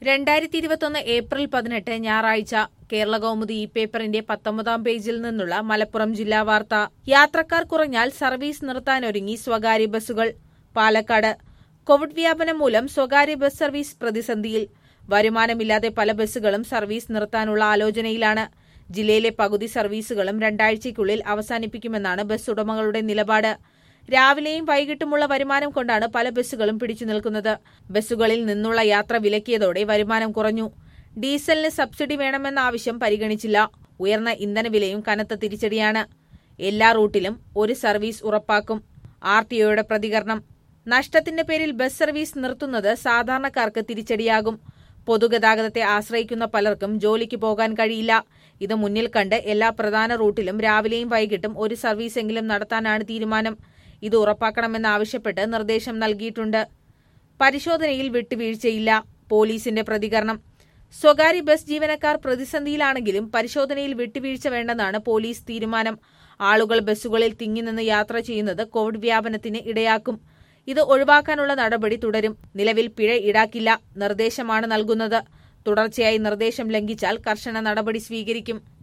രണ്ടായിരത്തി ഇരുപത്തൊന്ന് ഏപ്രിൽ പതിനെട്ട് ഞായറാഴ്ച കേരള കൗമുദി ഈ പേപ്പറിന്റെ പത്തൊമ്പതാം പേജിൽ നിന്നുള്ള മലപ്പുറം ജില്ലാ വാർത്ത യാത്രക്കാർ കുറഞ്ഞാൽ സർവീസ് നിർത്താനൊരുങ്ങി സ്വകാര്യ ബസ്സുകൾ പാലക്കാട് കോവിഡ് വ്യാപനം മൂലം സ്വകാര്യ ബസ് സർവീസ് പ്രതിസന്ധിയിൽ വരുമാനമില്ലാതെ പല ബസ്സുകളും സർവീസ് നിർത്താനുള്ള ആലോചനയിലാണ് ജില്ലയിലെ പകുതി സർവീസുകളും രണ്ടാഴ്ചയ്ക്കുള്ളിൽ അവസാനിപ്പിക്കുമെന്നാണ് ബസ് ഉടമകളുടെ നിലപാട് രാവിലെയും വൈകിട്ടുമുള്ള വരുമാനം കൊണ്ടാണ് പല ബസ്സുകളും പിടിച്ചു നിൽക്കുന്നത് ബസ്സുകളിൽ നിന്നുള്ള യാത്ര വിലക്കിയതോടെ വരുമാനം കുറഞ്ഞു ഡീസലിന് സബ്സിഡി വേണമെന്ന ആവശ്യം പരിഗണിച്ചില്ല ഉയർന്ന ഇന്ധനവിലയും കനത്ത തിരിച്ചടിയാണ് എല്ലാ റൂട്ടിലും ഒരു സർവീസ് ഉറപ്പാക്കും ആർ ടി ഒയുടെ പ്രതികരണം നഷ്ടത്തിന്റെ പേരിൽ ബസ് സർവീസ് നിർത്തുന്നത് സാധാരണക്കാർക്ക് തിരിച്ചടിയാകും പൊതുഗതാഗതത്തെ ആശ്രയിക്കുന്ന പലർക്കും ജോലിക്ക് പോകാൻ കഴിയില്ല ഇത് മുന്നിൽ കണ്ട് എല്ലാ പ്രധാന റൂട്ടിലും രാവിലെയും വൈകിട്ടും ഒരു സർവീസെങ്കിലും നടത്താനാണ് തീരുമാനം ഇത് ഉറപ്പാക്കണമെന്നാവശ്യപ്പെട്ട് നിർദ്ദേശം നൽകിയിട്ടുണ്ട് പരിശോധനയിൽ വിട്ടുവീഴ്ചയില്ല പോലീസിന്റെ പ്രതികരണം സ്വകാര്യ ബസ് ജീവനക്കാർ പ്രതിസന്ധിയിലാണെങ്കിലും പരിശോധനയിൽ വിട്ടുവീഴ്ച വേണ്ടെന്നാണ് പോലീസ് തീരുമാനം ആളുകൾ ബസ്സുകളിൽ തിങ്ങിനിന്ന് യാത്ര ചെയ്യുന്നത് കോവിഡ് വ്യാപനത്തിന് ഇടയാക്കും ഇത് ഒഴിവാക്കാനുള്ള നടപടി തുടരും നിലവിൽ പിഴ ഈടാക്കില്ല നിർദ്ദേശമാണ് നൽകുന്നത് തുടർച്ചയായി നിർദ്ദേശം ലംഘിച്ചാൽ കർശന നടപടി സ്വീകരിക്കും